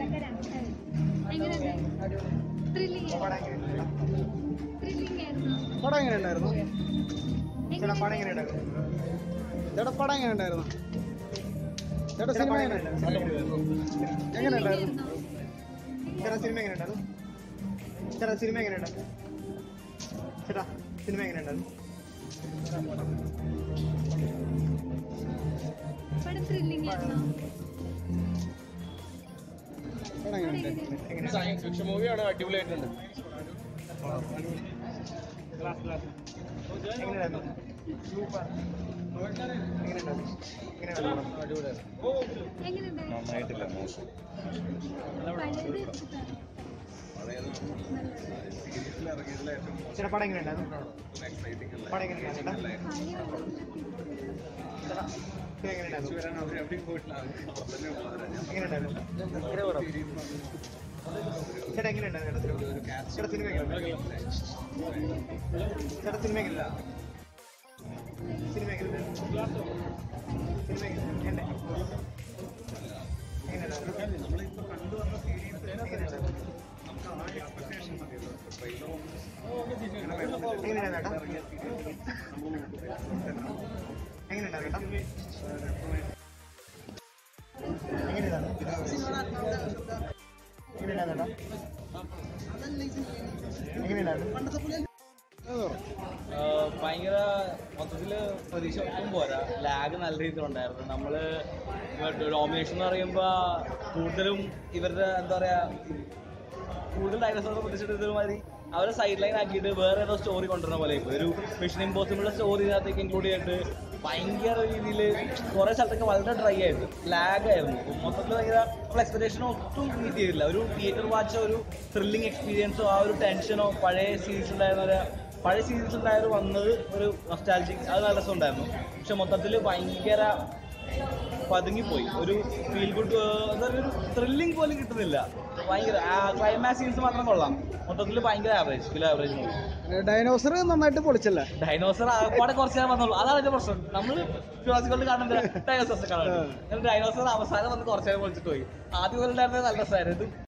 thrilling thrilling ആയിരുന്നു പടം എങ്ങനെ ഉണ്ടായിരുന്നു ചേട്ടാ പടം എങ്ങനെ ഉണ്ടായിരുന്നു ചേട്ടാ പടം എങ്ങനെ ഉണ്ടായിരുന്നു ചേട്ടാ സിനിമ എങ്ങനെ എങ്ങനെ ഉണ്ടായിരുന്നു ചേട്ടാ സിനിമ എങ്ങനെ ഉണ്ടായിരുന്നു ചേട്ടാ സിനിമ എങ്ങനെ ഉണ്ടായിരുന്നു ചേട്ടാ സിനിമ എങ്ങനെ ഉണ്ടായിരുന്നു പടം ത്രില്ലിംഗ് ആയിരുന്നു പടം എങ്ങനെ ഉണ്ടായിരുന്നു എങ്ങനെ സയൻസ് ഫിക്ഷൻ മൂവിയാണ് അടിപൊളിയായിട്ടുണ്ട് എങ്ങനെയുണ്ടായിരുന്നു എങ്ങനെയുണ്ടായിരുന്നു എങ്ങനെയുണ്ടായിരുന്നു എങ്ങനെയുണ്ട് നന്നായിട്ടില്ല മോശം പഴയത് ചേട്ടാ പടം എങ്ങനെ ഉണ്ടായിരുന്നു പടം എങ്ങനെ ഉണ്ടായിരുന്നു ചേട്ടാ ഇത് എങ്ങനെ ഉണ്ടായിരുന്നു എങ്ങനെ ഉണ്ടായിരുന്നു ചേട്ടാ എങ്ങനെ ഉണ്ടായിരുന്നു ചേട്ടാ സിനിമ എങ്ങനെ ചേട്ടാ സിനിമ എങ്ങനെ സിനിമ എങ്ങനെ സിനിമ എങ്ങനെ ഭയങ്കര മൊത്തത്തില് പ്രതീക്ഷ ഒട്ടും പോരാ ലാഗ് നല്ല രീതിയിൽ ഉണ്ടായിരുന്നു നമ്മള് ഡോമിനേഷൻ എന്ന് പറയുമ്പോ കൂടുതലും ഇവരുടെ എന്താ പറയാ കൂടുതൽ ഡൈനോസോറെ പ്രതീക്ഷിച്ചിട്ട് മാതിരി അവരെ സൈഡ് ലൈൻ ആക്കിയിട്ട് വേറെ ഏതോ സ്റ്റോറി കൊണ്ടുവരുന്ന പോലെ ഇപ്പൊ ഒരു മിഷൻ ഇമ്പോസിബിൾ സ്റ്റോറി ഇതിനകത്തേക്ക് ഇൻക്ലൂഡ് ചെയ്തിട്ട് ഭയങ്കര രീതിയിൽ കുറെ സ്ഥലത്തൊക്കെ വളരെ ഡ്രൈ ആയിരുന്നു ലാഗ് ആയിരുന്നു മൊത്തത്തിൽ ഭയങ്കര നമ്മൾ എക്സ്പെക്ടേഷൻ ഒട്ടും മീറ്റ് ചെയ്തില്ല ഒരു തിയേറ്റർ വാച്ചോ ഒരു ത്രില്ലിംഗ് എക്സ്പീരിയൻസോ ആ ഒരു ടെൻഷനോ പഴയ സീരീസ് ഉണ്ടായിരുന്ന ഒരു പഴയ സീരീസ് ഉണ്ടായത് വന്നത് ഒരു നൊസ്റ്റാലജിക് അത് നല്ല രസമുണ്ടായിരുന്നു പക്ഷെ മൊത്തത്തിൽ ഭയങ്കര പതുങ്ങിപ്പോയി ഒരു ഫീൽ ഗുഡ് എന്താ പറയുക ഒരു ത്രില്ലിംഗ് പോലും കിട്ടുന്നില്ല ഭയങ്കര ക്ലൈമാക്സ് സീൻസ് മാത്രം കൊള്ളാം മൊത്തത്തിൽ ഭയങ്കര average film average movie dinosaur നന്നായിട്ട് പൊളിച്ചല്ലേ ഡൈനോസർ ആകപ്പാടെ കുറച്ച് നേരം വന്നുള്ളൂ അതാണ് എന്റെ പ്രശ്നം നമ്മള് ഫിലോസിക്കോളിൽ കാണുമ്പോൾ ഡൈനോസർസ് കാണുന്നത് ഡൈനോസർ അവസാനം വന്ന് കുറച്ച് നേരം വിളിച്ചിട്ട് പോയി ആദ്യം മുതൽ ഉണ്ടായിരുന്നത് നല്ല രസമായിരുന്നു ഇത്